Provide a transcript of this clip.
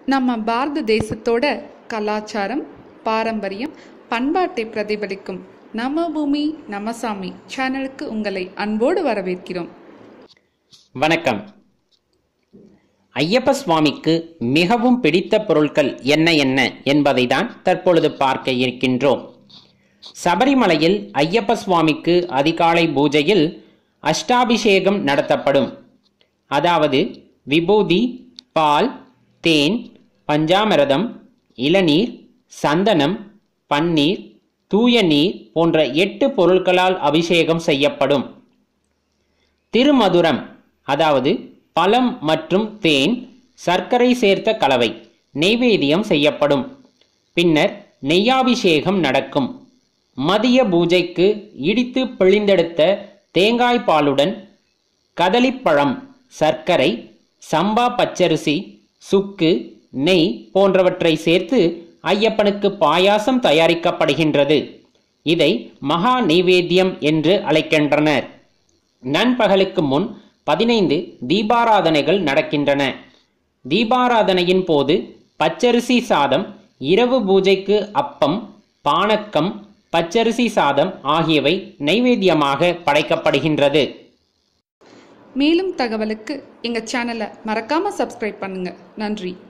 நம்ம பாரத தேசத்தோட கலாச்சாரம் பாரம்பரியம் பண்பாட்டை பிரதிபலிக்கும் நம்ம பூமி நம்ம சாமி சேனலுக்கு உங்களை அன்போடு வரவேற்கிறோம் வணக்கம் ஐயப்ப சுவாமிக்கு மிகவும் பிடித்த பொருட்கள் என்ன என்ன என்பதை தான் தற்பொழுது பார்க்க இருக்கின்றோம் சபரிமலையில் ஐயப்ப சுவாமிக்கு அதிகாலை பூஜையில் அஷ்டாபிஷேகம் நடத்தப்படும் அதாவது விபூதி பால் தேன் பஞ்சாமிரதம் இளநீர் சந்தனம் பன்னீர் தூய நீர் போன்ற எட்டு பொருட்களால் அபிஷேகம் செய்யப்படும் திருமதுரம் அதாவது பழம் மற்றும் தேன் சர்க்கரை சேர்த்த கலவை நெய்வேத்தியம் செய்யப்படும் பின்னர் நெய்யாபிஷேகம் நடக்கும் மதிய பூஜைக்கு இடித்து பிழிந்தெடுத்த தேங்காய் பாலுடன் கதலிப்பழம் சர்க்கரை சம்பா பச்சரிசி சுக்கு நெய் போன்றவற்றை சேர்த்து ஐயப்பனுக்கு பாயாசம் தயாரிக்கப்படுகின்றது இதை மகா நெய்வேத்தியம் என்று அழைக்கின்றனர் நண்பகலுக்கு முன் பதினைந்து தீபாராதனைகள் நடக்கின்றன தீபாராதனையின் போது பச்சரிசி சாதம் இரவு பூஜைக்கு அப்பம் பானக்கம் பச்சரிசி சாதம் ஆகியவை நைவேத்தியமாக படைக்கப்படுகின்றது மேலும் தகவலுக்கு எங்கள் சேனலை மறக்காமல் சப்ஸ்கிரைப் பண்ணுங்கள் நன்றி